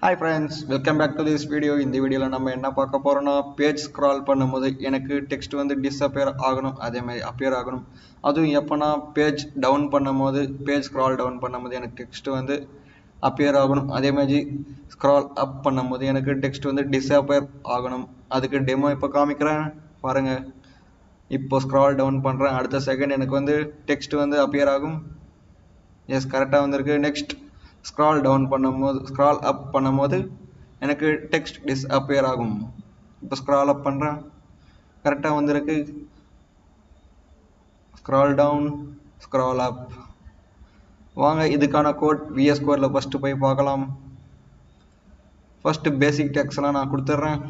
hi friends welcome back to this video இந்த வீடியோவில் நம்ம என்ன பார்க்க போகிறோம்னா பேஜ் ஸ்க்ரால் பண்ணும்போது எனக்கு டெக்ஸ்ட் வந்து டிஸ்அப்பியர் ஆகணும் அதே மாதிரி அப்பியர் ஆகணும் அதுவும் எப்போனா பேஜ் டவுன் பண்ணும்போது பேஜ் ஸ்க்ரால் டவுன் பண்ணும்போது எனக்கு டெக்ஸ்ட் வந்து அப்பியர் ஆகணும் அதே மாதிரி ஸ்க்ரால் அப் பண்ணும்போது எனக்கு டெக்ஸ்ட் வந்து டிஸ்அப்பியர் ஆகணும் அதுக்கு டெமோ இப்போ காமிக்கிறேன் பாருங்கள் இப்போ ஸ்க்ரால் டவுன் பண்ணுறேன் அடுத்த செகண்ட் எனக்கு வந்து டெக்ஸ்ட் வந்து அப்பியர் ஆகும் எஸ் கரெக்டாக வந்திருக்கு நெக்ஸ்ட் ஸ்க்ரால் டவுன் பண்ணும்போது ஸ்க்ரால் அப் பண்ணும்போது எனக்கு டெக்ஸ்ட் டிஸ் அப்பியர் ஆகும் இப்போ ஸ்க்ரால் அப் பண்ணுறேன் கரெக்டாக வந்திருக்கு ஸ்க்ரால் டவுன் ஸ்க்ரால் அப் வாங்க இதுக்கான கோட் விஎஸ் கோடில் ஃபஸ்ட்டு போய் பார்க்கலாம் ஃபஸ்ட்டு பேசிக் டெக்ஸ்ட்லாம் நான் கொடுத்துட்றேன்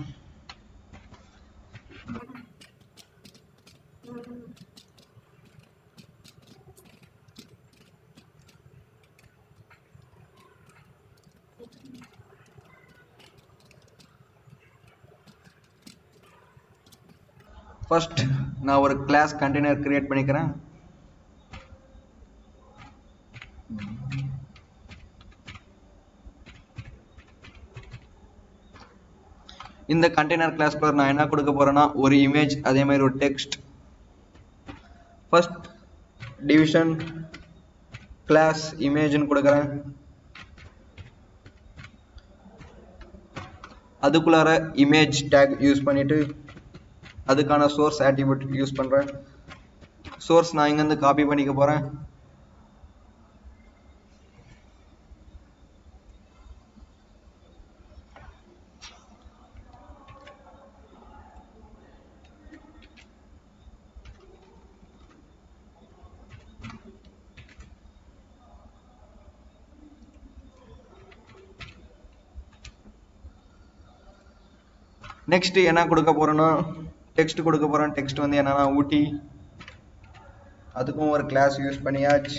ஃபர்ஸ்ட் நான் ஒரு கிளாஸ் கண்டெய்னர் கிரியேட் பண்ணிக்கிறேன் இந்த கண்டெய்னர் கிளாஸ்க்குள்ள நான் என்ன கொடுக்க போறேன்னா ஒரு இமேஜ் அதே மாதிரி ஒரு டெக்ஸ்ட் ஃபர்ஸ்ட் டிவிஷன் கிளாஸ் இமேஜ்னு கொடுக்குறேன் அதுக்குள்ளார இமேஜ் டேக் யூஸ் பண்ணிட்டு அதுக்கான சோர்ஸ் ஆட்ரிபியூட் யூஸ் பண்ணுறேன் சோர்ஸ் நான் இங்கேருந்து காப்பி பண்ணிக்க போகிறேன் நெக்ஸ்ட் என்ன கொடுக்க போறேன்னா டெக்ஸ்ட் கொடுக்க போறேன் டெக்ஸ்ட் வந்து என்னன்னா ஊட்டி அதுக்கும் ஒரு கிளாஸ் யூஸ் பண்ணியாச்சு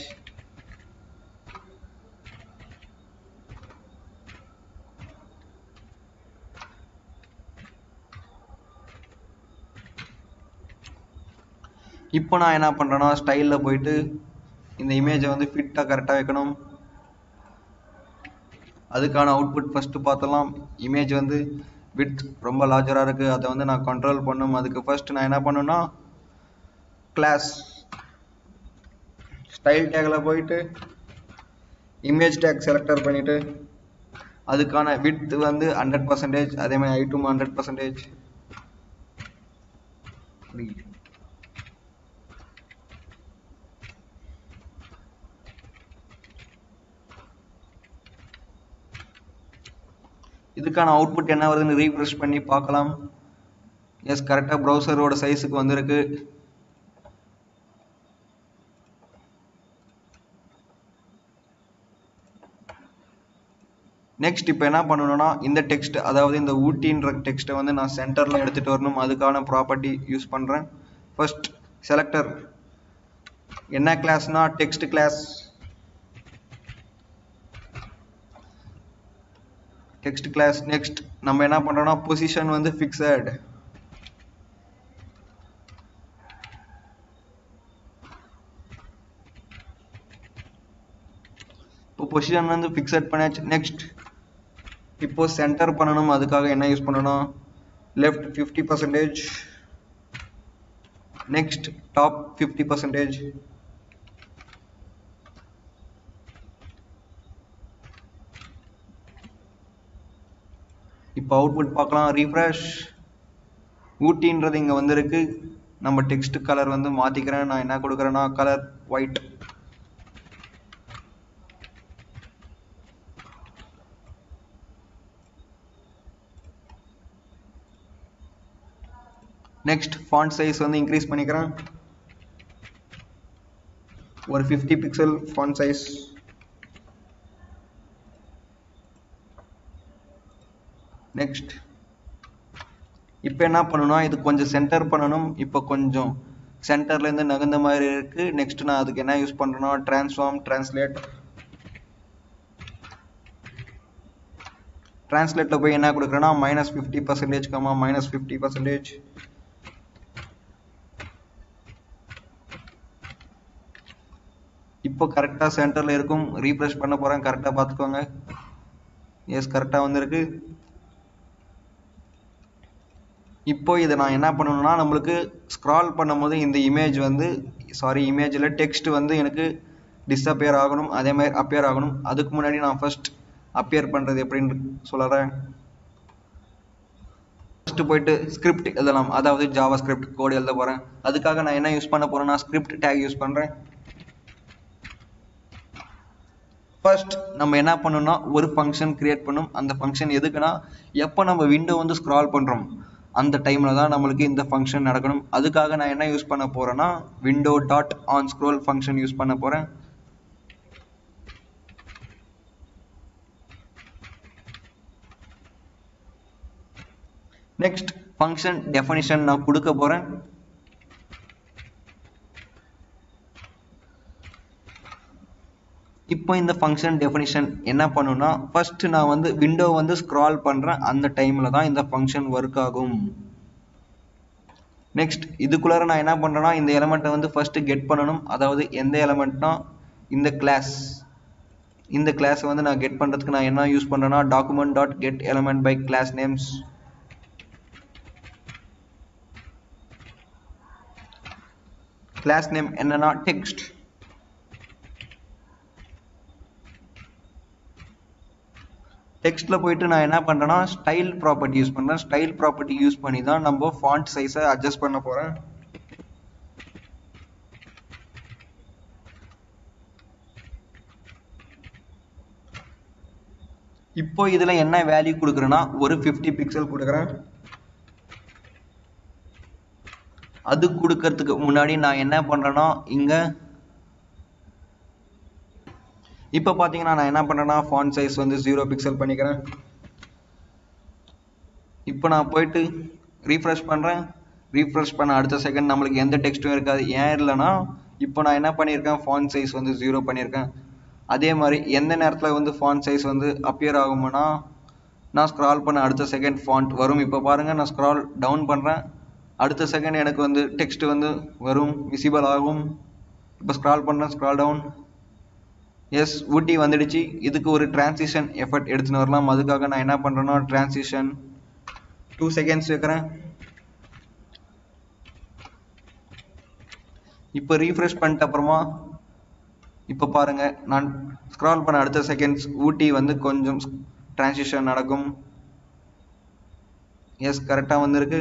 இப்போ நான் என்ன பண்றேன்னா ஸ்டைலில் போயிட்டு இந்த இமேஜை வந்து ஃபிட்டாக கரெக்டாக வைக்கணும் அதுக்கான அவுட்புட் ஃபஸ்ட்டு பார்த்தலாம் இமேஜ் வந்து வித் ரொம்ப லார்ஜராக இருக்குது அதை வந்து நான் கண்ட்ரோல் பண்ணும் அதுக்கு ஃபர்ஸ்ட் நான் என்ன பண்ணுன்னா கிளாஸ் ஸ்டைல் டேக்கில் போயிட்டு இமேஜ் டேக் செலக்டர் பண்ணிவிட்டு அதுக்கான வித் வந்து ஹண்ட்ரட் பர்சன்டேஜ் அதே மாதிரி ஐட்டும் ஹண்ட்ரட் பர்சன்டேஜ் இதுக்கான அவுட்புட் என்ன வருதுன்னு ரீஃப்ரெஷ் பண்ணி பார்க்கலாம் எஸ் கரெக்டாக ப்ரௌசரோட சைஸுக்கு வந்திருக்கு நெக்ஸ்ட் இப்போ என்ன பண்ணணும்னா இந்த டெக்ஸ்ட் அதாவது இந்த ஊட்டின்ற டெக்ஸ்ட்டை வந்து நான் சென்டரில் எடுத்துகிட்டு வரணும் அதுக்கான ப்ராப்பர்ட்டி யூஸ் பண்ணுறேன் ஃபர்ஸ்ட் செலக்டர் என்ன கிளாஸ்னா text class text class next நம்ம என்ன பண்றோம்னா பொசிஷன் வந்து ஃபிக்ஸட் இப்போ பொசிஷன் வந்து ஃபிக்ஸட் பண்ணியாச்சு நெக்ஸ்ட் இப்போ சென்டர் பண்ணணும் அதுக்காக என்ன யூஸ் பண்ணணும் left fifty percentage next top fifty percentage இப்போ அவுட்புட் பார்க்கலாம் ரீஃப்ரெஷ் ஊட்டின்றது இங்கே வந்திருக்கு நம்ம டெக்ஸ்ட் கலர் வந்து மாற்றிக்கிறேன் நான் என்ன கொடுக்குறேன்னா colour white next font size வந்து இன்க்ரீஸ் பண்ணிக்கிறேன் ஒரு fifty pixel font size next இப்போ என்ன பண்ணணும்னா இது கொஞ்சம் சென்டர் பண்ணணும் இப்போ கொஞ்சம் சென்டர்லேருந்து நகர்ந்த மாதிரி இருக்கு நெக்ஸ்ட் நான் அதுக்கு என்ன யூஸ் பண்ணுறேன்னா ட்ரான்ஸ்ஃபார்ம் ட்ரான்ஸ்லேட் ட்ரான்ஸ்லேட்டில் போய் என்ன கொடுக்குறேன்னா minus fifty percentage comma minus fifty percentage இப்போ கரெக்டாக சென்டரில் இருக்கும் ரீஃப்ரெஷ் பண்ண போகிறேன் கரெக்டாக பார்த்துக்கோங்க எஸ் கரெக்டாக வந்திருக்கு இப்போ இதை நான் என்ன பண்ணணும்னா நம்மளுக்கு ஸ்க்ரால் பண்ணும்போது இந்த இமேஜ் வந்து சாரி இமேஜில் டெக்ஸ்ட் வந்து எனக்கு டிஸ்அப்பியர் ஆகணும் அதே மாதிரி அப்பியர் ஆகணும் அதுக்கு முன்னாடி நான் ஃபர்ஸ்ட் அப்பியர் பண்ணுறது எப்படின்னு சொல்கிறேன் ஃபஸ்ட்டு போயிட்டு ஸ்கிரிப்ட் எழுதலாம் அதாவது ஜாவா ஸ்கிரிப்ட் கோடு எழுத போகிறேன் அதுக்காக நான் என்ன யூஸ் பண்ண போகிறேன்னா ஸ்கிரிப்ட் டேக் யூஸ் பண்ணுறேன் ஃபர்ஸ்ட் நம்ம என்ன பண்ணணும்னா ஒரு ஃபங்க்ஷன் கிரியேட் பண்ணும் அந்த ஃபங்க்ஷன் எதுக்குன்னா எப்போ நம்ம விண்டோ வந்து ஸ்க்ரால் பண்ணுறோம் அந்த டைமில் தான் நம்மளுக்கு இந்த ஃபங்க்ஷன் நடக்கணும் அதுக்காக நான் என்ன யூஸ் பண்ண போகிறேன்னா window dot on scroll function use பண்ண போகிறேன் நெக்ஸ்ட் ஃபங்க்ஷன் டெஃபனிஷன் நான் கொடுக்க போகிறேன் இப்போ இந்த ஃபங்க்ஷன் டெஃபினிஷன் என்ன பண்ணுன்னா ஃபர்ஸ்ட் நான் வந்து விண்டோ வந்து ஸ்க்ரால் பண்ணுறேன் அந்த டைமில் தான் இந்த ஃபங்க்ஷன் ஒர்க் ஆகும் நெக்ஸ்ட் இதுக்குள்ளார நான் என்ன பண்ணுறேன்னா இந்த எலமெண்ட்டை வந்து ஃபஸ்ட்டு கெட் பண்ணணும் அதாவது எந்த எலமெண்ட்னா இந்த கிளாஸ் இந்த கிளாஸை வந்து நான் கெட் பண்ணுறதுக்கு நான் என்ன யூஸ் பண்ணுறேன்னா document dot get element by class names class name என்னன்னா டெக்ஸ்ட் டெக்ஸ்ட்டில் போயிட்டு நான் என்ன பண்ணுறேன்னா ஸ்டைல் ப்ராப்பர்ட்டி யூஸ் பண்ணுறேன் ஸ்டைல் ப்ராப்பர்ட்டி யூஸ் பண்ணி தான் நம்ம ஃபாண்ட் சைஸை அட்ஜஸ்ட் பண்ண போகிறேன் இப்போ இதில் என்ன வேல்யூ கொடுக்குறேன்னா ஒரு ஃபிஃப்டி பிக்சல் கொடுக்குறேன் அது கொடுக்கறதுக்கு முன்னாடி நான் என்ன பண்ணுறேன்னா இங்கே இப்போ பார்த்தீங்கன்னா நான் என்ன பண்ணுறேன்னா ஃபாண்ட் சைஸ் வந்து ஜீரோ பிக்சல் பண்ணிக்கிறேன் இப்போ நான் போயிட்டு ரீஃப்ரெஷ் பண்ணுறேன் ரீஃப்ரெஷ் பண்ண அடுத்த செகண்ட் நம்மளுக்கு எந்த டெக்ஸ்ட்டும் இருக்காது ஏன் இல்லைன்னா இப்போ நான் என்ன பண்ணியிருக்கேன் ஃபாண்ட் சைஸ் வந்து ஜீரோ பண்ணியிருக்கேன் அதே மாதிரி எந்த நேரத்தில் வந்து ஃபாண்ட் சைஸ் வந்து அப்பியர் ஆகும்னா நான் ஸ்க்ரால் பண்ண அடுத்த செகண்ட் ஃபாண்ட் வரும் இப்போ பாருங்கள் நான் ஸ்க்ரால் டவுன் பண்ணுறேன் அடுத்த செகண்ட் எனக்கு வந்து டெக்ஸ்ட் வந்து வரும் விசிபிள் ஆகும் இப்போ ஸ்க்ரால் பண்ணுறேன் ஸ்க்ரால் டவுன் எஸ் ஊட்டி வந்துடுச்சு இதுக்கு ஒரு டிரான்சிஷன் எஃபர்ட் எடுத்துன்னு வரலாம் அதுக்காக நான் என்ன பண்ணுறேன்னா டிரான்சிஷன் டூ செகண்ட்ஸ் வைக்கிறேன் இப்போ ரீஃப்ரெஷ் பண்ணிட்ட அப்புறமா இப்போ பாருங்க நான் ஸ்க்ரால் பண்ண அடுத்த செகண்ட்ஸ் ஊட்டி வந்து கொஞ்சம் டிரான்சிஷன் நடக்கும் எஸ் கரெக்டாக வந்திருக்கு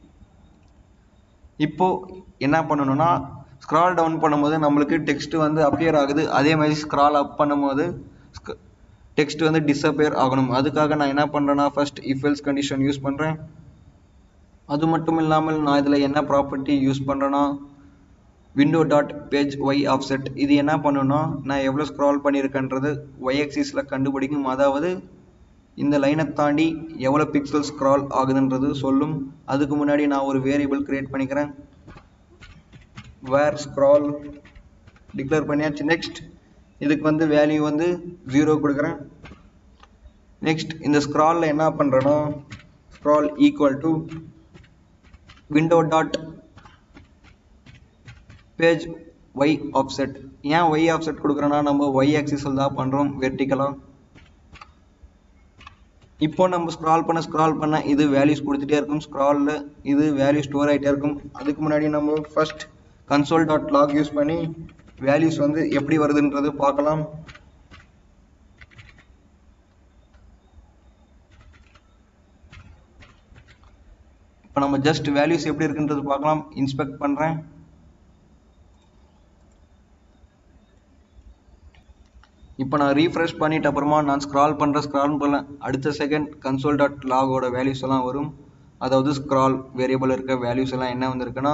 இப்போ என்ன பண்ணணும்னா ஸ்க்ரால் டவுன் பண்ணும்போது நம்மளுக்கு டெக்ஸ்ட் வந்து அப்பியர் ஆகுது அதே மாதிரி ஸ்க்ரால் அப் பண்ணும்போது டெக்ஸ்ட் வந்து டிஸப்பியர் ஆகணும் அதுக்காக நான் என்ன பண்ணுறேன்னா first if else condition use பண்ணுறேன் அது மட்டும் இல்லாமல் நான் இதில் என்ன ப்ராப்பர்ட்டி யூஸ் பண்ணுறேன்னா window dot page Y offset இது என்ன பண்ணுன்னா நான் எவ்வளோ ஸ்க்ரால் பண்ணியிருக்கேன்றது ஒய் எக்ஸிஸில் கண்டுபிடிக்கும் அதாவது இந்த லைனை தாண்டி எவ்வளோ பிக்சல் ஸ்க்ரால் ஆகுதுன்றது சொல்லும் அதுக்கு முன்னாடி நான் ஒரு வேரியபிள் கிரியேட் பண்ணிக்கிறேன் வேர் ஸ்க்ரால் டிக்ளேர் பண்ணியாச்சு நெக்ஸ்ட் இதுக்கு வந்து வேல்யூ வந்து ஜீரோ கொடுக்குறேன் நெக்ஸ்ட் இந்த ஸ்க்ராலில் என்ன பண்ணுறேன்னா scroll equal to window dot page Y offset ஏன் ஒய் ஆஃப்செட் கொடுக்குறோன்னா நம்ம ஒய் ஆக்சிஸில் தான் பண்ணுறோம் வெர்டிக்கலாக இப்போ நம்ம ஸ்க்ரால் பண்ண ஸ்க்ரால் பண்ண இது வேல்யூஸ் கொடுத்துட்டே இருக்கும் ஸ்க்ராலில் இது வேல்யூ ஸ்டோர் ஆகிட்டே இருக்கும் அதுக்கு முன்னாடி நம்ம first console dot log use பண்ணி வேல்யூஸ் வந்து எப்படி வருதுன்றது பார்க்கலாம் இப்போ நம்ம ஜஸ்ட் வேல்யூஸ் எப்படி இருக்குன்றது பார்க்கலாம் இன்ஸ்பெக்ட் பண்ணுறேன் இப்போ நான் ரீஃப்ரெஷ் பண்ணிட்ட அப்புறமா நான் ஸ்க்ரால் பண்ணுற ஸ்க்ரால் பண்ண அடுத்த செகண்ட் கன்சோல் டாட் லாகோட வேல்யூஸ் எல்லாம் வரும் அதாவது ஸ்க்ரால் வேரியபிள் இருக்க வேல்யூஸ் எல்லாம் என்ன வந்திருக்குன்னா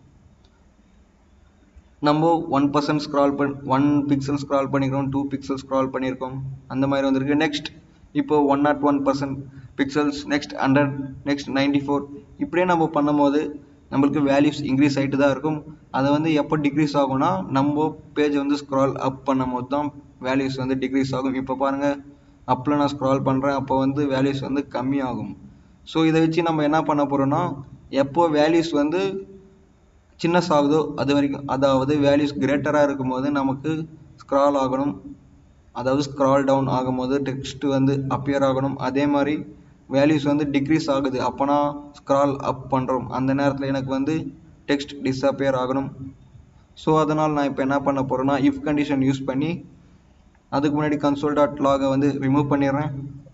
நம்ம ஒன் பர்சன்ட் ஸ்க்ரால் பண் ஒன் பிக்சல் ஸ்க்ரால் பண்ணிக்கிறோம் டூ பிக்சல் ஸ்க்ரால் பண்ணியிருக்கோம் அந்த மாதிரி வந்திருக்கு நெக்ஸ்ட் இப்போ one nought one percent pixels next hundred next ninety four இப்படியே நம்ம பண்ணும்போது நம்மளுக்கு வேல்யூஸ் இன்க்ரீஸ் ஆகிட்டு தான் இருக்கும் அது வந்து எப்போ டிக்ரீஸ் ஆகும்னா நம்ம பேஜ் வந்து ஸ்க்ரால் அப் பண்ணும்போது தான் வேல்யூஸ் வந்து டிக்ரீஸ் ஆகும் இப்போ பாருங்கள் அப்பில் நான் ஸ்க்ரால் பண்ணுறேன் அப்போ வந்து வேல்யூஸ் வந்து கம்மியாகும் ஸோ இதை வச்சு நம்ம என்ன பண்ண போகிறோம்னா எப்போ வேல்யூஸ் வந்து சின்னஸ் ஆகுதோ அது வரைக்கும் அதாவது வேல்யூஸ் கிரேட்டராக இருக்கும்போது நமக்கு ஸ்க்ரால் ஆகணும் அதாவது ஸ்க்ரால் டவுன் ஆகும்போது டெக்ஸ்ட் வந்து அப்பியர் ஆகணும் அதே மாதிரி வேல்யூஸ் வந்து டிக்ரீஸ் ஆகுது அப்போனா ஸ்க்ரால் அப் பண்ணுறோம் அந்த நேரத்தில் எனக்கு வந்து டெக்ஸ்ட் டிஸ்அப்பியர் ஆகணும் ஸோ அதனால் நான் இப்போ என்ன பண்ண போகிறேன்னா இஃப் கண்டிஷன் யூஸ் பண்ணி அதுக்கு முன்னாடி கன்சோல் டாட் லாகை வந்து ரிமூவ் பண்ணிடுறேன்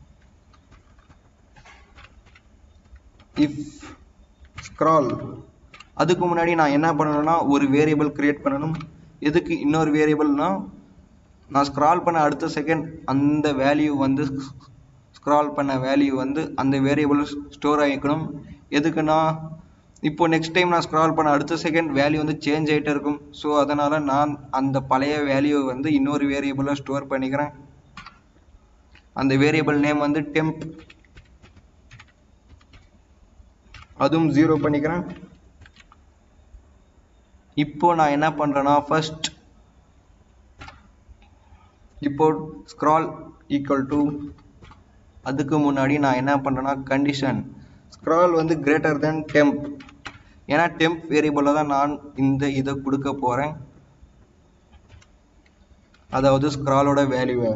இஃப் ஸ்க்ரால் அதுக்கு முன்னாடி நான் என்ன பண்ணணும்னா ஒரு வேரியபிள் கிரியேட் பண்ணணும் எதுக்கு இன்னொரு வேரியபிள்னா நான் ஸ்க்ரால் பண்ண அடுத்த செகண்ட் அந்த வேல்யூ வந்து ஸ்க்ரால் பண்ண வேல்யூ வந்து அந்த வேரியபிள் ஸ்டோர் ஆகிக்கணும் எதுக்குன்னா இப்போ நெக்ஸ்ட் டைம் நான் ஸ்க்ரால் பண்ண அடுத்த செகண்ட் வேல்யூ வந்து சேஞ்ச் ஆகிட்டே இருக்கும் ஸோ அதனால் நான் அந்த பழைய வேல்யூவை வந்து இன்னொரு வேரியபிளில் ஸ்டோர் பண்ணிக்கிறேன் அந்த வேரியபிள் நேம் வந்து டெம்ப் அதுவும் ஜீரோ பண்ணிக்கிறேன் இப்போ நான் என்ன பண்ணுறேன்னா ஃபர்ஸ்ட் இப்போ ஸ்க்ரால் ஈக்குவல் டு அதுக்கு முன்னாடி நான் என்ன பண்ணுறேன்னா கண்டிஷன் ஸ்க்ரால் வந்து கிரேட்டர் தென் டெம்ப் ஏன்னா டெம்ப் வேரியபிளில் தான் நான் இந்த இதை கொடுக்க போகிறேன் அதாவது ஸ்க்ராலோட வேல்யூவை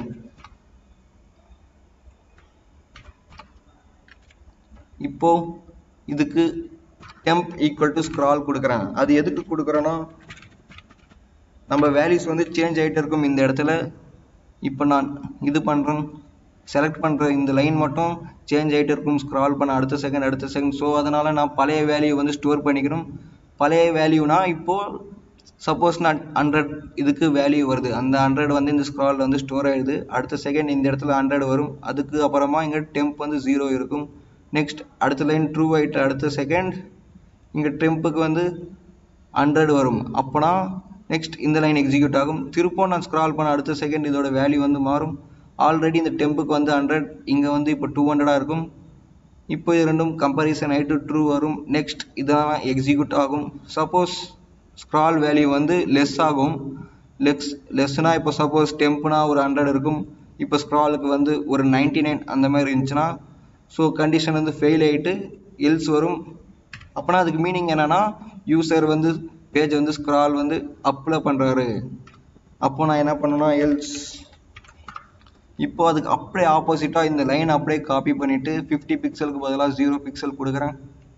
இப்போ இதுக்கு டெம்ப் ஈக்குவல் டு ஸ்க்ரால் கொடுக்குறேன் அது எதுக்கு கொடுக்குறேன்னா நம்ம வேல்யூஸ் வந்து சேஞ்ச் ஆகிட்டு இருக்கும் இந்த இடத்துல இப்போ நான் இது பண்ணுறேன் செலக்ட் பண்ணுற இந்த லைன் மட்டும் சேஞ்ச் ஆகிட்டு இருக்கும் ஸ்க்ரால் பண்ண அடுத்த செகண்ட் அடுத்த செகண்ட் ஸோ அதனால் நான் பழைய வேல்யூ வந்து ஸ்டோர் பண்ணிக்கணும் பழைய வேல்யூனா இப்போது சப்போஸ் நான் ஹண்ட்ரட் இதுக்கு வேல்யூ வருது அந்த ஹண்ட்ரட் வந்து இந்த ஸ்க்ரால் வந்து ஸ்டோர் ஆகிடுது அடுத்த செகண்ட் இந்த இடத்துல ஹண்ட்ரட் வரும் அதுக்கு அப்புறமா இங்கே டெம்ப் வந்து ஜீரோ இருக்கும் நெக்ஸ்ட் அடுத்த லைன் ட்ரூ ஆகிட்டு அடுத்த செகண்ட் இங்கே டெம்புக்கு வந்து ஹண்ட்ரட் வரும் அப்போனா நெக்ஸ்ட் இந்த லைன் எக்ஸிக்யூட் ஆகும் திருப்பம் நான் ஸ்க்ரால் பண்ண அடுத்த செகண்ட் இதோட வேல்யூ வந்து மாறும் ஆல்ரெடி இந்த டெம்புக்கு வந்து ஹண்ட்ரட் இங்கே வந்து இப்போ டூ ஹண்ட்ரடாக இருக்கும் இப்போ இது ரெண்டும் கம்பேரிசன் ஆகிட்டு ட்ரூ வரும் நெக்ஸ்ட் இதெல்லாம் எக்ஸிக்யூட் ஆகும் சப்போஸ் ஸ்க்ரால் வேல்யூ வந்து லெஸ் ஆகும் லெஸ் லெஸ்னா இப்போ சப்போஸ் டெம்ப்னா ஒரு ஹண்ட்ரட் இருக்கும் இப்போ ஸ்க்ராலுக்கு வந்து ஒரு நைன்டி நைன் அந்த மாதிரி இருந்துச்சுன்னா ஸோ கண்டிஷன் வந்து ஃபெயில் ஆகிட்டு எல்ஸ் வரும் அப்போனா அதுக்கு மீனிங் என்னன்னா யூசர் வந்து பேஜ் வந்து ஸ்க்ரால் வந்து அப்ளை பண்ணுறாரு அப்போ நான் என்ன பண்ணேன்னா எல்ஸ் இப்போ அதுக்கு அப்படியே ஆப்போசிட்டாக இந்த லைன் அப்படியே காப்பி பண்ணிவிட்டு ஃபிஃப்டி பிக்சலுக்கு பதிலாக ஜீரோ பிக்சல் கொடுக்குறேன்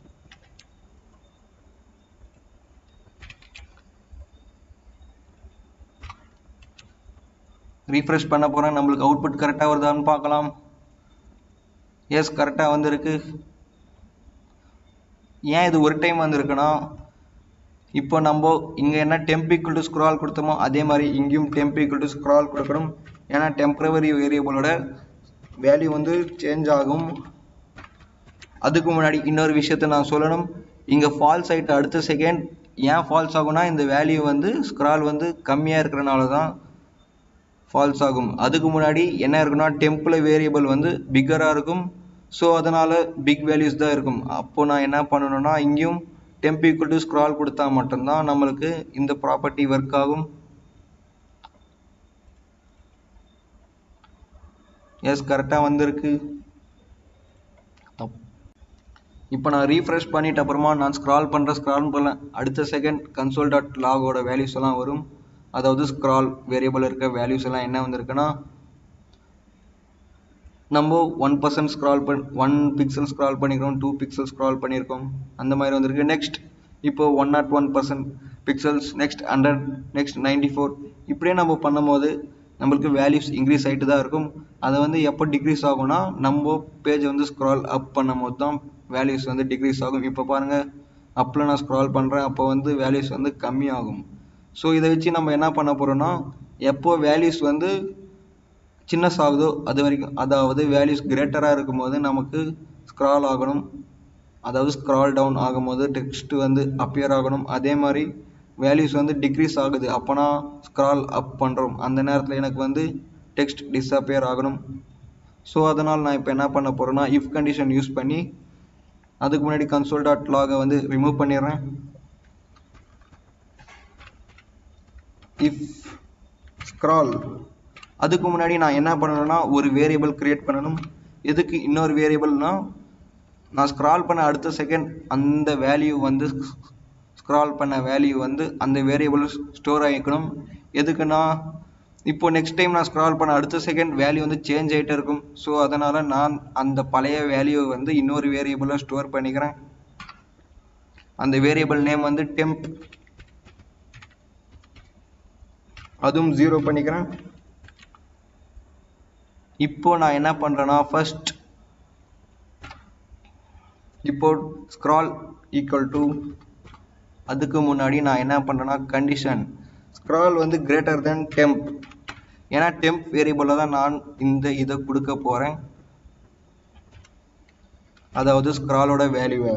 ரீஃப்ரெஷ் பண்ண போகிறேன் நம்மளுக்கு அவுட்புட் கரெக்டாக வருதான்னு பார்க்கலாம் எஸ் கரெக்டாக வந்திருக்கு ஏன் இது ஒரு டைம் வந்திருக்குன்னா இப்போ நம்ம இங்கே என்ன டெம்ப் ஈக்குவல் டு ஸ்க்ரால் கொடுத்தோமோ அதே மாதிரி இங்கேயும் டெம்ப் ஈக்குவல் டு ஸ்க்ரால் கொடுக்கணும் ஏன்னா டெம்ப்ரவரி வேரியபிளோட வேல்யூ வந்து சேஞ்ச் ஆகும் அதுக்கு முன்னாடி இன்னொரு விஷயத்த நான் சொல்லணும் இங்கே ஃபால்ஸ் ஆகிட்டு அடுத்த செகண்ட் ஏன் ஃபால்ஸ் ஆகும்னா இந்த வேல்யூ வந்து ஸ்க்ரால் வந்து கம்மியாக இருக்கிறனால தான் ஃபால்ஸ் ஆகும் அதுக்கு முன்னாடி என்ன இருக்குன்னா டெம்பில் வேரியபிள் வந்து பிக்கராக இருக்கும் ஸோ அதனால் பிக் வேல்யூஸ் தான் இருக்கும் அப்போ நான் என்ன பண்ணணும்னா இங்கேயும் டெம்ப் ஈக்குவல் டு ஸ்க்ரால் கொடுத்தா மட்டும்தான் நம்மளுக்கு இந்த ப்ராப்பர்ட்டி ஒர்க் ஆகும் எஸ் கரெக்டாக வந்திருக்கு இப்போ நான் ரீஃப்ரெஷ் பண்ணிட்ட அப்புறமா நான் ஸ்க்ரால் பண்ணுற ஸ்க்ரால் பண்ணல அடுத்த செகண்ட் கன்சோல் டாட் லாகோட வேல்யூஸ் எல்லாம் வரும் அதாவது ஸ்க்ரால் வேரியபிள் இருக்க வேல்யூஸ் எல்லாம் என்ன வந்திருக்குன்னா நம்ம ஒன் பர்சன்ட் ஸ்க்ரால் பண் ஒன் பிக்சல் ஸ்க்ரால் பண்ணிக்கிறோம் டூ பிக்சல் ஸ்க்ரால் பண்ணியிருக்கோம் அந்த மாதிரி வந்திருக்கு நெக்ஸ்ட் இப்போ one nought one percent pixels next hundred next ninety four இப்படியே நம்ம பண்ணும்போது நம்மளுக்கு வேல்யூஸ் இன்க்ரீஸ் ஆகிட்டு தான் இருக்கும் அதை வந்து எப்போ டிக்ரீஸ் ஆகும்னா நம்ம பேஜ் வந்து ஸ்க்ரால் அப் பண்ணும் போது தான் வேல்யூஸ் வந்து டிக்ரீஸ் ஆகும் இப்போ பாருங்கள் அப்பில் நான் ஸ்க்ரால் பண்ணுறேன் அப்போ வந்து வேல்யூஸ் வந்து கம்மியாகும் ஸோ இதை வச்சு நம்ம என்ன பண்ண போகிறோம்னா எப்போ வேல்யூஸ் வந்து சின்னஸ் ஆகுதோ அது வரைக்கும் அதாவது வேல்யூஸ் கிரேட்டராக இருக்கும்போது நமக்கு ஸ்க்ரால் ஆகணும் அதாவது ஸ்க்ரால் டவுன் ஆகும்போது டெக்ஸ்ட் வந்து அப்பியர் ஆகணும் அதே மாதிரி வேல்யூஸ் வந்து டிக்ரீஸ் ஆகுது அப்போனா ஸ்க்ரால் அப் பண்ணுறோம் அந்த நேரத்தில் எனக்கு வந்து டெக்ஸ்ட் டிஸ்அப்பியர் ஆகணும் ஸோ அதனால் நான் இப்போ என்ன பண்ண போகிறேன்னா இஃப் கண்டிஷன் யூஸ் பண்ணி அதுக்கு முன்னாடி கன்சோல் டாட் லாகை வந்து ரிமூவ் பண்ணிடுறேன் இஃப் ஸ்க்ரால் அதுக்கு முன்னாடி நான் என்ன பண்ணணும்னா ஒரு வேரியபிள் கிரியேட் பண்ணணும் எதுக்கு இன்னொரு வேரியபிள்னா நான் ஸ்க்ரால் பண்ண அடுத்த செகண்ட் அந்த வேல்யூ வந்து ஸ்க்ரால் பண்ண வேல்யூ வந்து அந்த வேரியபிள் ஸ்டோர் ஆகிக்கணும் எதுக்குன்னா இப்போ நெக்ஸ்ட் டைம் நான் ஸ்க்ரால் பண்ண அடுத்த செகண்ட் வேல்யூ வந்து சேஞ்ச் ஆகிட்டே இருக்கும் ஸோ அதனால் நான் அந்த பழைய வேல்யூவை வந்து இன்னொரு வேரியபிளில் ஸ்டோர் பண்ணிக்கிறேன் அந்த வேரியபிள் நேம் வந்து டெம்ப் அதுவும் ஜீரோ பண்ணிக்கிறேன் இப்போ நான் என்ன பண்ணுறேன்னா ஃபர்ஸ்ட் இப்போ ஸ்க்ரால் ஈக்குவல் டு அதுக்கு முன்னாடி நான் என்ன பண்ணுறேன்னா கண்டிஷன் ஸ்க்ரால் வந்து கிரேட்டர் தென் டெம்ப் ஏன்னா டெம்ப் வேரியபிளில் தான் நான் இந்த இதை கொடுக்க போகிறேன் அதாவது ஸ்க்ராலோட வேல்யூவை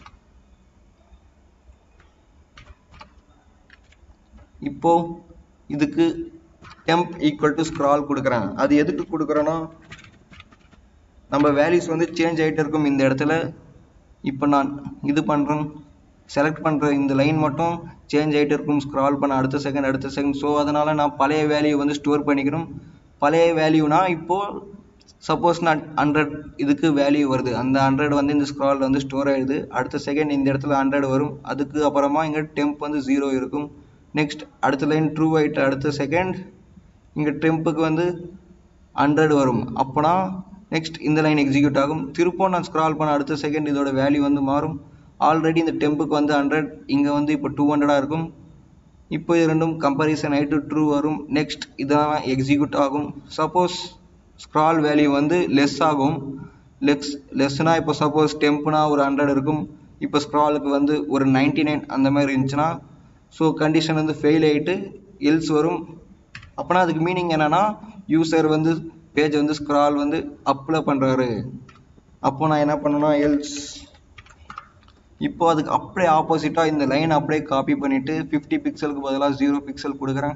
இப்போ இதுக்கு டெம்ப் ஈக்குவல் டு ஸ்க்ரால் கொடுக்குறேன் அது எதுக்கு கொடுக்குறேன்னா நம்ம வேல்யூஸ் வந்து சேஞ்ச் ஆகிட்டு இருக்கும் இந்த இடத்துல இப்போ நான் இது பண்ணுறேன் செலக்ட் பண்ணுற இந்த லைன் மட்டும் சேஞ்ச் ஆகிட்டு இருக்கும் ஸ்க்ரால் பண்ண அடுத்த செகண்ட் அடுத்த செகண்ட் ஸோ அதனால் நான் பழைய வேல்யூ வந்து ஸ்டோர் பண்ணிக்கணும் பழைய வேல்யூனா இப்போது சப்போஸ் நான் ஹண்ட்ரட் இதுக்கு வேல்யூ வருது அந்த ஹண்ட்ரட் வந்து இந்த ஸ்க்ரால் வந்து ஸ்டோர் ஆகிடுது அடுத்த செகண்ட் இந்த இடத்துல ஹண்ட்ரட் வரும் அதுக்கு அப்புறமா இங்கே டெம்ப் வந்து ஜீரோ இருக்கும் நெக்ஸ்ட் அடுத்த லைன் ட்ரூ ஆகிட்டு அடுத்த செகண்ட் இங்கே டெம்புக்கு வந்து ஹண்ட்ரட் வரும் அப்போனா நெக்ஸ்ட் இந்த லைன் எக்ஸிக்யூட் ஆகும் திருப்பம் நான் ஸ்க்ரால் பண்ண அடுத்த செகண்ட் இதோட வேல்யூ வந்து மாறும் ஆல்ரெடி இந்த டெம்புக்கு வந்து ஹண்ட்ரட் இங்கே வந்து இப்போ டூ ஹண்ட்ரடாக இருக்கும் இப்போ இது ரெண்டும் கம்பேரிசன் ஆகிட்டு ட்ரூ வரும் நெக்ஸ்ட் இதெல்லாம் எக்ஸிக்யூட் ஆகும் சப்போஸ் ஸ்க்ரால் வேல்யூ வந்து லெஸ் ஆகும் லெஸ் லெஸ்னா இப்போ சப்போஸ் டெம்ப்னா ஒரு ஹண்ட்ரட் இருக்கும் இப்போ ஸ்க்ராலுக்கு வந்து ஒரு நைன்டி நைன் அந்த மாதிரி இருந்துச்சுன்னா ஸோ கண்டிஷன் வந்து ஃபெயில் ஆகிட்டு எல்ஸ் வரும் அப்போனா அதுக்கு மீனிங் என்னன்னா யூசர் வந்து பேஜ் வந்து ஸ்க்ரால் வந்து அப்ளை பண்ணுறாரு அப்போ நான் என்ன பண்ணேன்னா எல்ஸ் இப்போ அதுக்கு அப்படியே ஆப்போசிட்டாக இந்த லைன் அப்படியே காப்பி பண்ணிவிட்டு ஃபிஃப்டி பிக்சலுக்கு பதிலாக ஜீரோ பிக்சல் கொடுக்குறேன்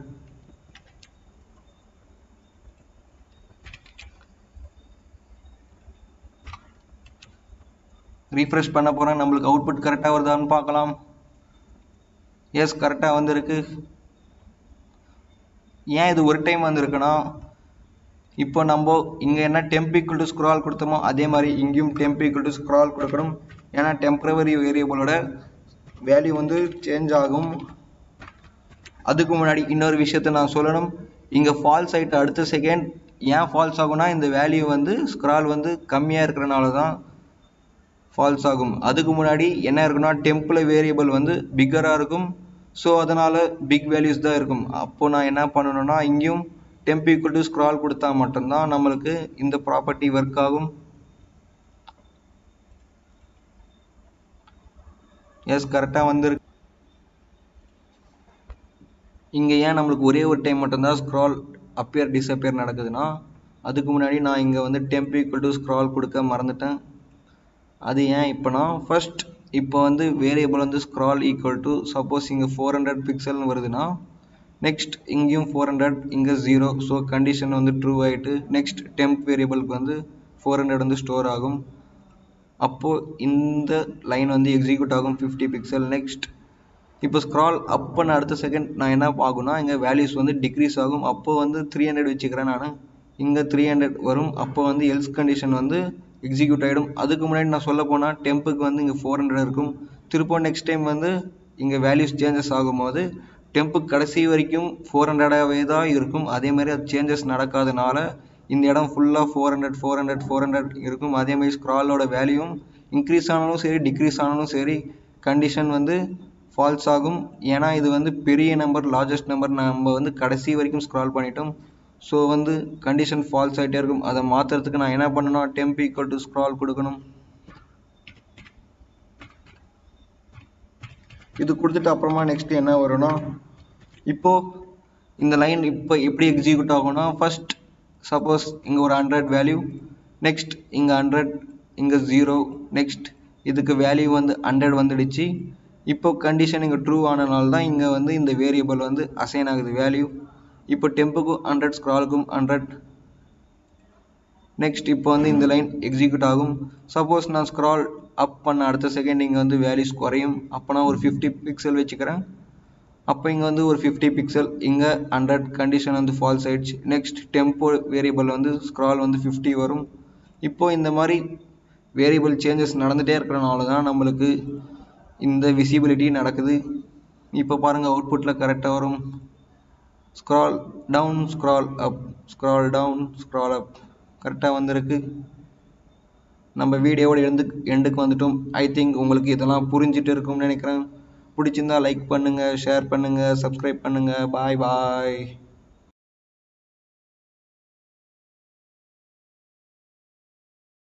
ரீஃப்ரெஷ் பண்ண போகிறேன் நம்மளுக்கு அவுட்புட் கரெக்டாக வருதான்னு பார்க்கலாம் எஸ் கரெக்டாக வந்திருக்கு ஏன் இது ஒரு டைம் வந்திருக்குன்னா இப்போ நம்ம இங்கே என்ன டெம்ப் ஈக்குவல் டு ஸ்க்ரால் கொடுத்தோமோ அதே மாதிரி இங்கேயும் டெம்ப் ஈக்குவல் டு ஸ்க்ரால் கொடுக்கணும் ஏன்னா டெம்பரவரி வேரியபிளோட வேல்யூ வந்து சேஞ்ச் ஆகும் அதுக்கு முன்னாடி இன்னொரு விஷயத்த நான் சொல்லணும் இங்கே ஃபால்ஸ் ஆகிட்டு அடுத்த செகண்ட் ஏன் ஃபால்ஸ் ஆகும்னா இந்த வேல்யூ வந்து ஸ்க்ரால் வந்து கம்மியாக இருக்கிறனால தான் ஃபால்ஸ் ஆகும் அதுக்கு முன்னாடி என்ன இருக்குன்னா டெம்பில் வேரியபிள் வந்து பிக்கராக இருக்கும் ஸோ அதனால் பிக் வேல்யூஸ் தான் இருக்கும் அப்போ நான் என்ன பண்ணணும்னா இங்கேயும் டெம்ப் ஈக்குவல் டு ஸ்க்ரால் கொடுத்தா மட்டும்தான் நம்மளுக்கு இந்த ப்ராப்பர்ட்டி ஒர்க் ஆகும் எஸ் கரெக்டாக வந்துருக்கு இங்கே ஏன் நம்மளுக்கு ஒரே ஒரு டைம் மட்டும்தான் ஸ்க்ரால் அப்பியர் டிஸப்பியர் நடக்குதுன்னா அதுக்கு முன்னாடி நான் இங்கே வந்து டெம்ப் ஈக்குவல் டு ஸ்க்ரால் கொடுக்க மறந்துட்டேன் அது ஏன் இப்போனா ஃபர்ஸ்ட் இப்போ வந்து வேரியபிள் வந்து ஸ்க்ரால் ஈக்குவல் டு சப்போஸ் இங்கே ஃபோர் ஹண்ட்ரட் பிக்சல்னு வருதுன்னா நெக்ஸ்ட் இங்கேயும் ஃபோர் ஹண்ட்ரட் இங்கே ஜீரோ ஸோ கண்டிஷன் வந்து ட்ரூ ஆகிட்டு நெக்ஸ்ட் டெம்ப் வேரியபிளுக்கு வந்து ஃபோர் ஹண்ட்ரட் வந்து ஸ்டோர் ஆகும் அப்போது இந்த லைன் வந்து எக்ஸிக்யூட் ஆகும் ஃபிஃப்டி பிக்சல் நெக்ஸ்ட் இப்போ ஸ்க்ரால் அப் பண்ண அடுத்த செகண்ட் நான் என்ன ஆகும்னா இங்கே வேல்யூஸ் வந்து டிக்ரீஸ் ஆகும் அப்போ வந்து த்ரீ ஹண்ட்ரட் வச்சுக்கிறேன் நான் இங்கே த்ரீ ஹண்ட்ரட் வரும் அப்போ வந்து எல்ஸ் கண்டிஷன் வந்து எக்ஸிக்யூட் ஆகிடும் அதுக்கு முன்னாடி நான் சொல்ல போனால் டெம்புக்கு வந்து இங்கே ஃபோர் ஹண்ட்ரட் இருக்கும் திருப்பம் நெக்ஸ்ட் டைம் வந்து இங்கே வேல்யூஸ் சேஞ்சஸ் ஆகும்போது டெம்புக்கு கடைசி வரைக்கும் ஃபோர் ஹண்ட்ரடாகவே தான் இருக்கும் அதே மாதிரி அது சேஞ்சஸ் நடக்காதனால இந்த இடம் ஃபுல்லாக four hundred four hundred four hundred இருக்கும் அதே மாதிரி ஸ்க்ராலோட வேல்யூவும் இன்க்ரீஸ் ஆனாலும் சரி டிக்ரீஸ் ஆனாலும் சரி கண்டிஷன் வந்து ஃபால்ஸ் ஆகும் ஏன்னா இது வந்து பெரிய நம்பர் லார்ஜஸ்ட் நம்பர் நம்ம வந்து கடைசி வரைக்கும் ஸ்க்ரால் பண்ணிட்டோம் ஸோ வந்து கண்டிஷன் ஃபால்ஸ் ஆகிட்டே இருக்கும் அதை மாற்றுறதுக்கு நான் என்ன பண்ணணும் டெம்ப் ஈக்குவல் டு ஸ்க்ரால் கொடுக்கணும் இது கொடுத்துட்டு அப்புறமா நெக்ஸ்ட் என்ன வரும்னா இப்போ இந்த லைன் இப்போ எப்படி எக்ஸிக்யூட் ஆகும்னா ஃபர்ஸ்ட் சப்போஸ் இங்கே ஒரு ஹண்ட்ரட் வேல்யூ நெக்ஸ்ட் இங்கே ஹண்ட்ரட் இங்கே ஜீரோ நெக்ஸ்ட் இதுக்கு வேல்யூ வந்து ஹண்ட்ரட் வந்துடுச்சு இப்போ கண்டிஷன் இங்கே ட்ரூ ஆனனால தான் இங்கே வந்து இந்த வேரியபிள் வந்து அசைன் ஆகுது வேல்யூ இப்போ டெம்புக்கும் ஹண்ட்ரட் ஸ்க்ராலுக்கும் ஹண்ட்ரட் நெக்ஸ்ட் இப்போ வந்து இந்த லைன் எக்ஸிக்யூட் ஆகும் சப்போஸ் நான் ஸ்க்ரால் அப் பண்ண அடுத்த செகண்ட் இங்கே வந்து வேல்யூஸ் குறையும் அப்போ நான் ஒரு ஃபிஃப்டி பிக்சல் வச்சுக்கிறேன் அப்போ இங்கே வந்து ஒரு ஃபிஃப்டி பிக்சல் இங்கே ஹண்ட்ரட் கண்டிஷன் வந்து ஃபால்ஸ் ஆயிடுச்சு நெக்ஸ்ட் டெம்போ வேரியபிள் வந்து ஸ்க்ரால் வந்து ஃபிஃப்டி வரும் இப்போ இந்த மாதிரி வேரியபிள் சேஞ்சஸ் நடந்துகிட்டே இருக்கிறனால தான் நம்மளுக்கு இந்த விசிபிலிட்டி நடக்குது இப்போ பாருங்கள் அவுட்புட்டில் கரெக்டாக வரும் scroll down scroll up scroll down scroll up கரெக்டாக வந்திருக்கு நம்ம வீடியோவோட எண்டு எண்டுக்கு வந்துட்டோம் ஐ திங்க் உங்களுக்கு இதெல்லாம் புரிஞ்சிட்டு இருக்கும்னு நினைக்கிறேன் பிடிச்சிருந்தா லைக் பண்ணுங்கள் ஷேர் பண்ணுங்கள் சப்ஸ்கிரைப் பண்ணுங்கள் பாய் பாய்